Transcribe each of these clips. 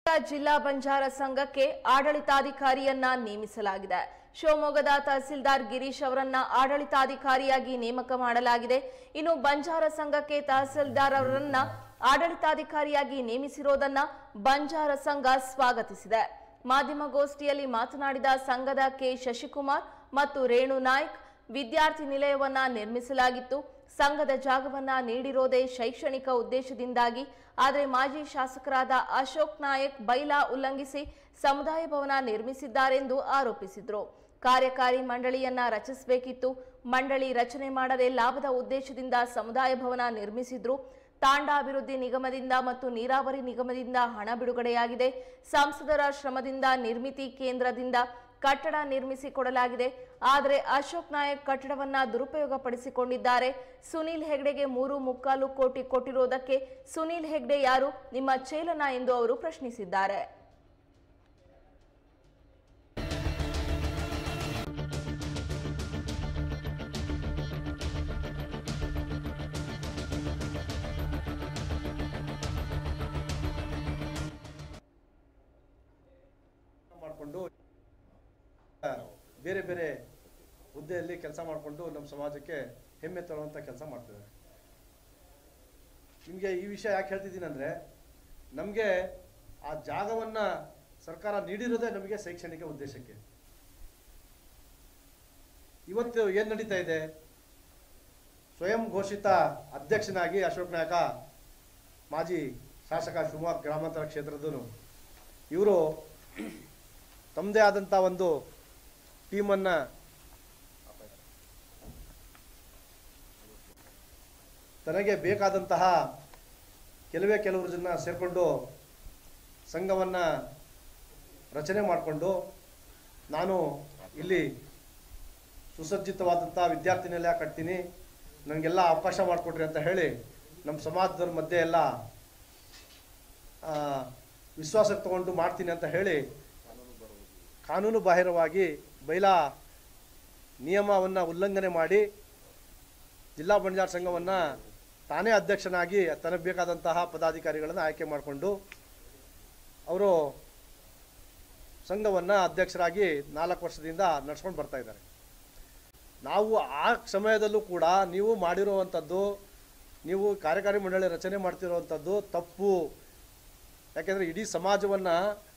ಜಿಲ್ಲಾ ಬಂಜಾರ ಸಂಘಕ್ಕೆ ಆಡಳಿತಾಧಿಕಾರಿಯನ್ನ ನೇಮಿಸಲಾಗಿದೆ ಶಿವಮೊಗ್ಗದ ತಹಸೀಲ್ದಾರ್ ಗಿರೀಶ್ ಅವರನ್ನ ಆಡಳಿತಾಧಿಕಾರಿಯಾಗಿ ನೇಮಕ ಮಾಡಲಾಗಿದೆ ಇನ್ನು ಬಂಜಾರ ಸಂಘಕ್ಕೆ ತಹಸೀಲ್ದಾರ್ ಅವರನ್ನ ಆಡಳಿತಾಧಿಕಾರಿಯಾಗಿ ನೇಮಿಸಿರೋದನ್ನ ಬಂಜಾರ ಸಂಘ ಸ್ವಾಗತಿಸಿದೆ ಮಾಧ್ಯಮಗೋಷ್ಠಿಯಲ್ಲಿ ಮಾತನಾಡಿದ ಸಂಘದ ಕೆ ಶಶಿಕುಮಾರ್ ಮತ್ತು ರೇಣು ನಾಯ್ಕ್ ವಿದ್ಯಾರ್ಥಿ ನಿಲಯವನ್ನ ನಿರ್ಮಿಸಲಾಗಿತ್ತು ಸಂಘದ ಜಾಗವನ್ನ ನೀಡಿರೋದೇ ಶೈಕ್ಷಣಿಕ ಉದ್ದೇಶದಿಂದಾಗಿ ಆದರೆ ಮಾಜಿ ಶಾಸಕರಾದ ಅಶೋಕ್ ನಾಯಕ್ ಬೈಲಾ ಉಲ್ಲಂಘಿಸಿ ಸಮುದಾಯ ಭವನ ನಿರ್ಮಿಸಿದ್ದಾರೆಂದು ಆರೋಪಿಸಿದ್ರು ಕಾರ್ಯಕಾರಿ ಮಂಡಳಿಯನ್ನ ರಚಿಸಬೇಕಿತ್ತು ಮಂಡಳಿ ರಚನೆ ಮಾಡದೆ ಲಾಭದ ಉದ್ದೇಶದಿಂದ ಸಮುದಾಯ ಭವನ ನಿರ್ಮಿಸಿದ್ರು ತಾಂಡ ಅಭಿವೃದ್ಧಿ ನಿಗಮದಿಂದ ಮತ್ತು ನೀರಾವರಿ ನಿಗಮದಿಂದ ಹಣ ಬಿಡುಗಡೆಯಾಗಿದೆ ಸಂಸದರ ಶ್ರಮದಿಂದ ನಿರ್ಮಿತಿ ಕೇಂದ್ರದಿಂದ ಕಟ್ಟಡ ನಿರ್ಮಿಸಿ ಕೊಡಲಾಗಿದೆ ಆದರೆ ಅಶೋಕ್ ನಾಯಕ್ ಕಟ್ಟಡವನ್ನ ದುರುಪಯೋಗ ಪಡಿಸಿಕೊಂಡಿದ್ದಾರೆ ಸುನೀಲ್ ಹೆಗ್ಡೆಗೆ ಮೂರು ಮುಕ್ಕಾಲು ಕೋಟಿ ಕೊಟ್ಟಿರುವುದಕ್ಕೆ ಸುನೀಲ್ ಹೆಗ್ಡೆ ಯಾರು ನಿಮ್ಮ ಚೇಲನ ಎಂದು ಅವರು ಪ್ರಶ್ನಿಸಿದ್ದಾರೆ ಮಾಡಿಕೊಂಡು ಬೇರೆ ಬೇರೆ ಹುದ್ದೆಯಲ್ಲಿ ಕೆಲಸ ಮಾಡಿಕೊಂಡು ನಮ್ಮ ಸಮಾಜಕ್ಕೆ ಹೆಮ್ಮೆ ತರುವಂಥ ಕೆಲಸ ಮಾಡ್ತಿದ್ದಾರೆ ನಿಮಗೆ ಈ ವಿಷಯ ಯಾಕೆ ಹೇಳ್ತಿದ್ದೀನಿ ಅಂದರೆ ನಮಗೆ ಆ ಜಾಗವನ್ನು ಸರ್ಕಾರ ನೀಡಿರೋದೇ ನಮಗೆ ಶೈಕ್ಷಣಿಕ ಉದ್ದೇಶಕ್ಕೆ ಇವತ್ತು ಏನು ನಡೀತಾ ಇದೆ ಸ್ವಯಂ ಘೋಷಿತ ಅಧ್ಯಕ್ಷನಾಗಿ ಅಶೋಕ್ ನಾಯಕ ಮಾಜಿ ಶಾಸಕ ಶಿವಮೊಗ್ಗ ಗ್ರಾಮಾಂತರ ಕ್ಷೇತ್ರದನು ಇವರು ತಮ್ಮದೇ ಆದಂಥ ಒಂದು ಟೀಮನ್ನು ತನಗೆ ಬೇಕಾದಂತಹ ಕೆಲವೇ ಕೆಲವರು ಜನ ಸೇರಿಕೊಂಡು ಸಂಘವನ್ನು ರಚನೆ ಮಾಡಿಕೊಂಡು ನಾನು ಇಲ್ಲಿ ಸುಸಜ್ಜಿತವಾದಂಥ ವಿದ್ಯಾರ್ಥಿ ನಿಲಯ ಕಟ್ತೀನಿ ನನಗೆಲ್ಲ ಅವಕಾಶ ಮಾಡಿಕೊಡ್ರಿ ಅಂತ ಹೇಳಿ ನಮ್ಮ ಸಮಾಜದವ್ರ ಮಧ್ಯೆ ಎಲ್ಲ ಆ, ವಿಶ್ವಾಸಕ್ಕೆ ತಗೊಂಡು ಮಾಡ್ತೀನಿ ಅಂತ ಹೇಳಿ ಕಾನೂನು ಬಾಹಿರವಾಗಿ ಬೈಲಾ ನಿಯಮವನ್ನು ಉಲ್ಲಂಘನೆ ಮಾಡಿ ಜಿಲ್ಲಾ ಬಂಜಾರ ಸಂಘವನ್ನು ತಾನೇ ಅಧ್ಯಕ್ಷನಾಗಿ ತನಗೆ ಬೇಕಾದಂತಹ ಪದಾಧಿಕಾರಿಗಳನ್ನು ಆಯ್ಕೆ ಮಾಡಿಕೊಂಡು ಅವರು ಸಂಘವನ್ನು ಅಧ್ಯಕ್ಷರಾಗಿ ನಾಲ್ಕು ವರ್ಷದಿಂದ ನಡ್ಸ್ಕೊಂಡು ಬರ್ತಾ ಇದ್ದಾರೆ ನಾವು ಆ ಸಮಯದಲ್ಲೂ ಕೂಡ ನೀವು ಮಾಡಿರುವಂಥದ್ದು ನೀವು ಕಾರ್ಯಕಾರಿ ಮಂಡಳಿ ರಚನೆ ಮಾಡ್ತಿರುವಂಥದ್ದು ತಪ್ಪು ಯಾಕೆಂದರೆ ಇಡೀ ಸಮಾಜವನ್ನು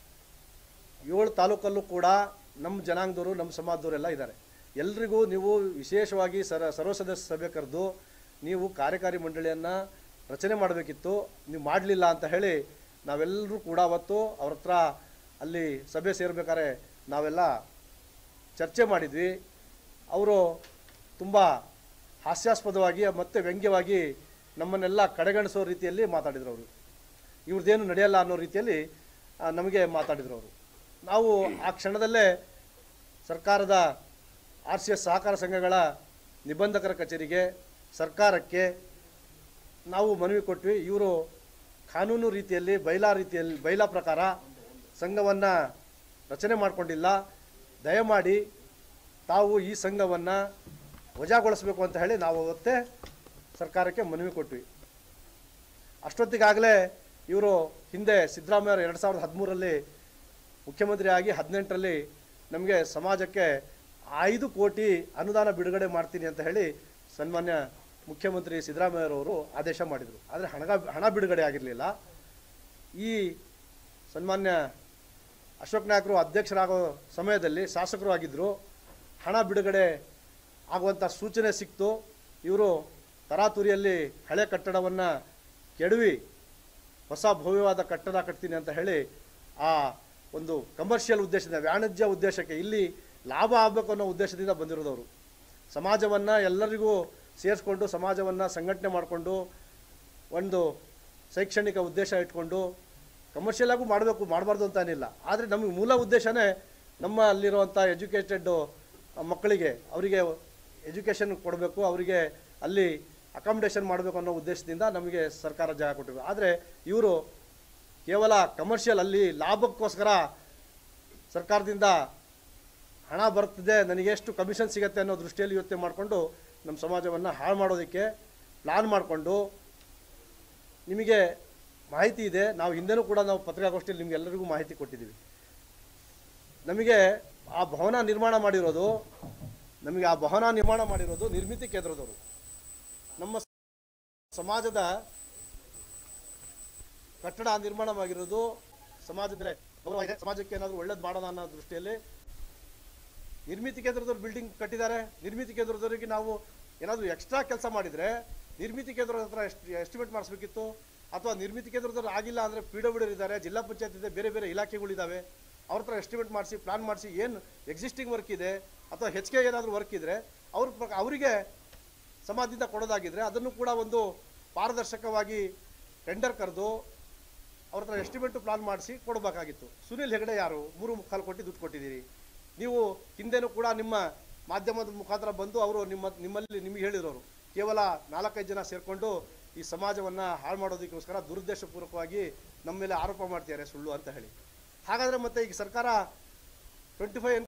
ಏಳು ತಾಲೂಕಲ್ಲೂ ಕೂಡ ನಮ್ಮ ಜನಾಂಗದವರು ನಮ್ಮ ಸಮಾಜದವರೆಲ್ಲ ಇದ್ದಾರೆ ಎಲ್ರಿಗೂ ನೀವು ವಿಶೇಷವಾಗಿ ಸರ ಸರ್ವ ಸದಸ್ಯ ಸಭೆ ಕರೆದು ನೀವು ಕಾರ್ಯಕಾರಿ ಮಂಡಳಿಯನ್ನು ರಚನೆ ಮಾಡಬೇಕಿತ್ತು ನೀವು ಮಾಡಲಿಲ್ಲ ಅಂತ ಹೇಳಿ ನಾವೆಲ್ಲರೂ ಕೂಡ ಅವತ್ತು ಅವ್ರ ಹತ್ರ ಅಲ್ಲಿ ಸಭೆ ಸೇರಬೇಕಾದ್ರೆ ನಾವೆಲ್ಲ ಚರ್ಚೆ ಮಾಡಿದ್ವಿ ಅವರು ತುಂಬ ಹಾಸ್ಯಾಸ್ಪದವಾಗಿ ಮತ್ತು ವ್ಯಂಗ್ಯವಾಗಿ ನಮ್ಮನ್ನೆಲ್ಲ ಕಡೆಗಣಿಸೋ ರೀತಿಯಲ್ಲಿ ಮಾತಾಡಿದ್ರು ಅವರು ಇವ್ರದ್ದೇನು ನಡೆಯಲ್ಲ ಅನ್ನೋ ರೀತಿಯಲ್ಲಿ ಆ, ನಮಗೆ ಮಾತಾಡಿದ್ರು ಅವರು ನಾವು ಆ ಕ್ಷಣದಲ್ಲೇ ಸರ್ಕಾರದ ಆರ್ ಸಿ ಎಸ್ ಸಹಕಾರ ಸಂಘಗಳ ನಿಬಂಧಕರ ಕಚೇರಿಗೆ ಸರ್ಕಾರಕ್ಕೆ ನಾವು ಮನವಿ ಕೊಟ್ವಿ ಇವರು ಕಾನೂನು ರೀತಿಯಲ್ಲಿ ಬೈಲಾ ರೀತಿಯಲ್ಲಿ ಬೈಲಾ ಪ್ರಕಾರ ಸಂಘವನ್ನು ರಚನೆ ಮಾಡಿಕೊಂಡಿಲ್ಲ ದಯಮಾಡಿ ತಾವು ಈ ಸಂಘವನ್ನು ವಜಾಗೊಳಿಸಬೇಕು ಅಂತ ಹೇಳಿ ನಾವು ಅವತ್ತೇ ಸರ್ಕಾರಕ್ಕೆ ಮನವಿ ಕೊಟ್ವಿ ಅಷ್ಟೊತ್ತಿಗಾಗಲೇ ಇವರು ಹಿಂದೆ ಸಿದ್ದರಾಮಯ್ಯ ಎರಡು ಸಾವಿರದ ಹದಿಮೂರರಲ್ಲಿ ಮುಖ್ಯಮಂತ್ರಿ ಆಗಿ ಹದಿನೆಂಟರಲ್ಲಿ ನಮಗೆ ಸಮಾಜಕ್ಕೆ ಐದು ಕೋಟಿ ಅನುದಾನ ಬಿಡುಗಡೆ ಮಾಡ್ತೀನಿ ಅಂತ ಹೇಳಿ ಸನ್ಮಾನ್ಯ ಮುಖ್ಯಮಂತ್ರಿ ಸಿದ್ದರಾಮಯ್ಯರವರು ಆದೇಶ ಮಾಡಿದರು ಆದರೆ ಹಣ ಹಣ ಬಿಡುಗಡೆ ಆಗಿರಲಿಲ್ಲ ಈ ಸನ್ಮಾನ್ಯ ಅಶೋಕ್ ನಾಯಕರು ಅಧ್ಯಕ್ಷರಾಗೋ ಸಮಯದಲ್ಲಿ ಶಾಸಕರು ಆಗಿದ್ದರು ಹಣ ಬಿಡುಗಡೆ ಆಗುವಂಥ ಸೂಚನೆ ಸಿಕ್ತು ಇವರು ತರಾತುರಿಯಲ್ಲಿ ಹಳೆ ಕಟ್ಟಡವನ್ನು ಕೆಡವಿ ಹೊಸ ಭವ್ಯವಾದ ಕಟ್ಟಡ ಕಟ್ತೀನಿ ಅಂತ ಹೇಳಿ ಆ ಒಂದು ಕಮರ್ಷಿಯಲ್ ಉದ್ದೇಶದಿಂದ ವಾಣಿಜ್ಯ ಉದ್ದೇಶಕ್ಕೆ ಇಲ್ಲಿ ಲಾಭ ಆಗಬೇಕು ಅನ್ನೋ ಉದ್ದೇಶದಿಂದ ಬಂದಿರೋದವರು ಸಮಾಜವನ್ನು ಎಲ್ಲರಿಗೂ ಸೇರಿಸ್ಕೊಂಡು ಸಮಾಜವನ್ನು ಸಂಘಟನೆ ಮಾಡಿಕೊಂಡು ಒಂದು ಶೈಕ್ಷಣಿಕ ಉದ್ದೇಶ ಇಟ್ಕೊಂಡು ಕಮರ್ಷಿಯಲ್ ಆಗು ಮಾಡಬೇಕು ಮಾಡಬಾರ್ದು ಅಂತ ಏನಿಲ್ಲ ಆದರೆ ನಮಗೆ ಮೂಲ ಉದ್ದೇಶನೇ ನಮ್ಮ ಅಲ್ಲಿರುವಂಥ ಎಜುಕೇಟೆಡ್ ಮಕ್ಕಳಿಗೆ ಅವರಿಗೆ ಎಜುಕೇಷನ್ ಕೊಡಬೇಕು ಅವರಿಗೆ ಅಲ್ಲಿ ಅಕಾಮಿಡೇಷನ್ ಮಾಡಬೇಕು ಅನ್ನೋ ಉದ್ದೇಶದಿಂದ ನಮಗೆ ಸರ್ಕಾರ ಜಾಗ ಕೊಟ್ಟಿದೆ ಆದರೆ ಇವರು ಕೇವಲ ಕಮರ್ಷಿಯಲ್ ಅಲ್ಲಿ ಲಾಭಕ್ಕೋಸ್ಕರ ಸರ್ಕಾರದಿಂದ ಹಣ ಬರ್ತದೆ ನನಗೆ ಎಷ್ಟು ಕಮಿಷನ್ ಸಿಗುತ್ತೆ ಅನ್ನೋ ದೃಷ್ಟಿಯಲ್ಲಿ ಯೋಚನೆ ಮಾಡಿಕೊಂಡು ನಮ್ಮ ಸಮಾಜವನ್ನು ಹಾಳು ಮಾಡೋದಕ್ಕೆ ಪ್ಲಾನ್ ಮಾಡಿಕೊಂಡು ನಿಮಗೆ ಮಾಹಿತಿ ಇದೆ ನಾವು ಹಿಂದೆನೂ ಕೂಡ ನಾವು ಪತ್ರಿಕಾಗೋಷ್ಠಿಯಲ್ಲಿ ನಿಮ್ಗೆ ಎಲ್ಲರಿಗೂ ಮಾಹಿತಿ ಕೊಟ್ಟಿದ್ದೀವಿ ನಮಗೆ ಆ ಭವನ ನಿರ್ಮಾಣ ಮಾಡಿರೋದು ನಮಗೆ ಆ ಭವನ ನಿರ್ಮಾಣ ಮಾಡಿರೋದು ನಿರ್ಮಿತಿ ಕೇಂದ್ರದವರು ನಮ್ಮ ಸಮಾಜದ ಕಟ್ಟಡ ನಿರ್ಮಾಣವಾಗಿರೋದು ಸಮಾಜದ ಗೌರವ ಇದೆ ಸಮಾಜಕ್ಕೆ ಏನಾದರೂ ಒಳ್ಳೇದು ಮಾಡೋಣ ಅನ್ನೋ ದೃಷ್ಟಿಯಲ್ಲಿ ನಿರ್ಮಿತಿ ಕೇಂದ್ರದವ್ರು ಬಿಲ್ಡಿಂಗ್ ಕಟ್ಟಿದ್ದಾರೆ ನಿರ್ಮಿತಿ ಕೇಂದ್ರದವರಿಗೆ ನಾವು ಏನಾದರೂ ಎಕ್ಸ್ಟ್ರಾ ಕೆಲಸ ಮಾಡಿದರೆ ನಿರ್ಮಿತಿ ಕೇಂದ್ರದ ಹತ್ರ ಎಷ್ಟು ಎಸ್ಟಿಮೇಟ್ ಮಾಡಿಸ್ಬೇಕಿತ್ತು ಅಥವಾ ನಿರ್ಮಿತಿ ಕೇಂದ್ರದವ್ರು ಆಗಿಲ್ಲ ಅಂದರೆ ಪಿ ಡಬ್ಲ್ಯೂ ಇದ್ದಾರೆ ಜಿಲ್ಲಾ ಪಂಚಾಯತ್ ಇದೆ ಬೇರೆ ಬೇರೆ ಇಲಾಖೆಗಳಿದ್ದಾವೆ ಅವ್ರ ಹತ್ರ ಎಸ್ಟಿಮೇಟ್ ಮಾಡಿಸಿ ಪ್ಲಾನ್ ಮಾಡಿಸಿ ಏನು ಎಕ್ಸಿಸ್ಟಿಂಗ್ ವರ್ಕ್ ಇದೆ ಅಥವಾ ಹೆಚ್ಚಿಗೆ ಏನಾದರೂ ವರ್ಕ್ ಇದ್ದರೆ ಅವ್ರ ಪ್ರಕ- ಅವರಿಗೆ ಸಮಾಜದಿಂದ ಕೊಡೋದಾಗಿದ್ರೆ ಅದನ್ನು ಕೂಡ ಒಂದು ಪಾರದರ್ಶಕವಾಗಿ ಟೆಂಡರ್ ಕರೆದು ಅವ್ರ ಹತ್ರ ಎಸ್ಟಿಮೇಟು ಪ್ಲಾನ್ ಮಾಡಿಸಿ ಕೊಡಬೇಕಾಗಿತ್ತು ಸುನಿಲ್ ಹೆಗಡೆ ಯಾರು ಮೂರು ಮುಕ್ಕಾಲು ಕೋಟಿ ದುಡ್ಡು ಕೊಟ್ಟಿದ್ದೀರಿ ನೀವು ಹಿಂದೆನೂ ಕೂಡ ನಿಮ್ಮ ಮಾಧ್ಯಮದ ಮುಖಾಂತರ ಬಂದು ಅವರು ನಿಮ್ಮ ನಿಮ್ಮಲ್ಲಿ ನಿಮಗೆ ಹೇಳಿರೋರು ಕೇವಲ ನಾಲ್ಕೈದು ಜನ ಸೇರಿಕೊಂಡು ಈ ಸಮಾಜವನ್ನು ಹಾಳು ಮಾಡೋದಕ್ಕೋಸ್ಕರ ದುರುದ್ದೇಶಪೂರ್ವಕವಾಗಿ ನಮ್ಮ ಮೇಲೆ ಆರೋಪ ಮಾಡ್ತಿದ್ದಾರೆ ಸುಳ್ಳು ಅಂತ ಹೇಳಿ ಹಾಗಾದರೆ ಮತ್ತೆ ಈಗ ಸರ್ಕಾರ ಟ್ವೆಂಟಿ ಫೈವ್